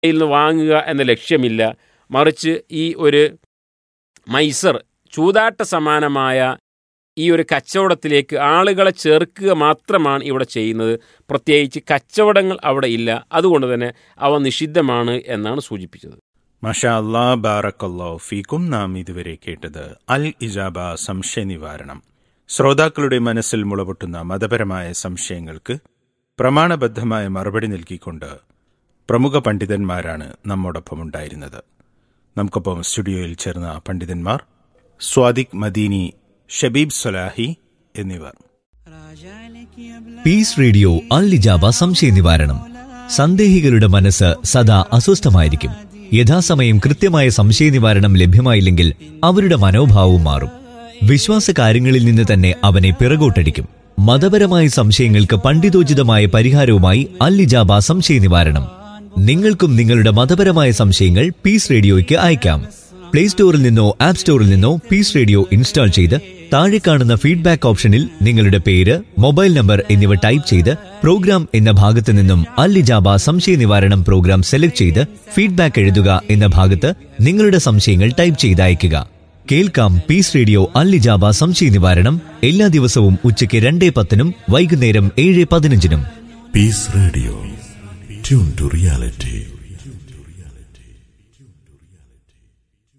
കയ്യിൽ നിന്ന് വാങ്ങുക എന്ന ലക്ഷ്യമില്ല മറിച്ച് ഈ ഒരു മൈസർ ചൂതാട്ട സമാനമായ ഈ ഒരു കച്ചവടത്തിലേക്ക് ആളുകളെ ചേർക്കുക മാത്രമാണ് ഇവിടെ ചെയ്യുന്നത് പ്രത്യേകിച്ച് കച്ചവടങ്ങൾ അവിടെ ഇല്ല അതുകൊണ്ട് തന്നെ അവ നിഷിദ്ധമാണ് എന്നാണ് സൂചിപ്പിച്ചത് മഷാ അല്ലാ ബാറക്കല്ലോ ഫീക്കും നാം ഇതുവരെ കേട്ടത് അൽ ഇജാബ സംശയ നിവാരണം ശ്രോതാക്കളുടെ മനസ്സിൽ മുളപൊട്ടുന്ന മതപരമായ സംശയങ്ങൾക്ക് പ്രമാണബദ്ധമായ മറുപടി നൽകിക്കൊണ്ട് പ്രമുഖ പണ്ഡിതന്മാരാണ് നമ്മോടൊപ്പം ഉണ്ടായിരുന്നത് നമുക്കൊപ്പം സ്റ്റുഡിയോയിൽ ചേർന്ന പണ്ഡിതന്മാർ സ്വാദിഖ് മദീനി ഷബീബ് സൊലാഹി എന്നിവർ പീസ് റേഡിയോ അൽ ഇജാബ സംശയ നിവാരണം സന്ദേഹികളുടെ മനസ്സ് സദാ അസ്വസ്ഥമായിരിക്കും യഥാസമയം കൃത്യമായ സംശയ നിവാരണം ലഭ്യമായില്ലെങ്കിൽ അവരുടെ മനോഭാവവും മാറും വിശ്വാസ കാര്യങ്ങളിൽ നിന്ന് തന്നെ അവനെ പിറകോട്ടടിക്കും മതപരമായ സംശയങ്ങൾക്ക് പണ്ഡിതോചിതമായ പരിഹാരവുമായി അൽ ഇജാബ സംശയ നിവാരണം നിങ്ങൾക്കും നിങ്ങളുടെ മതപരമായ സംശയങ്ങൾ പീസ് റേഡിയോയ്ക്ക് അയക്കാം പ്ലേ സ്റ്റോറിൽ നിന്നോ ആപ്പ് സ്റ്റോറിൽ നിന്നോ പീസ് റേഡിയോ ഇൻസ്റ്റാൾ ചെയ്ത് താഴെ കാണുന്ന ഫീഡ്ബാക്ക് ഓപ്ഷനിൽ നിങ്ങളുടെ പേര് മൊബൈൽ നമ്പർ എന്നിവ ടൈപ്പ് ചെയ്ത് പ്രോഗ്രാം എന്ന ഭാഗത്ത് നിന്നും അൽ ഇജാബ സംശയ നിവാരണം പ്രോഗ്രാം സെലക്ട് ചെയ്ത് ഫീഡ്ബാക്ക് എഴുതുക എന്ന ഭാഗത്ത് നിങ്ങളുടെ സംശയങ്ങൾ ടൈപ്പ് ചെയ്ത് അയയ്ക്കുക കേൾക്കാം പീസ് റേഡിയോ അൽ ഇജാബ സംശയ നിവാരണം എല്ലാ ദിവസവും ഉച്ചയ്ക്ക് രണ്ടേ പത്തിനും വൈകുന്നേരം ഏഴ് പതിനഞ്ചിനും Peace Radio. Tune to reality.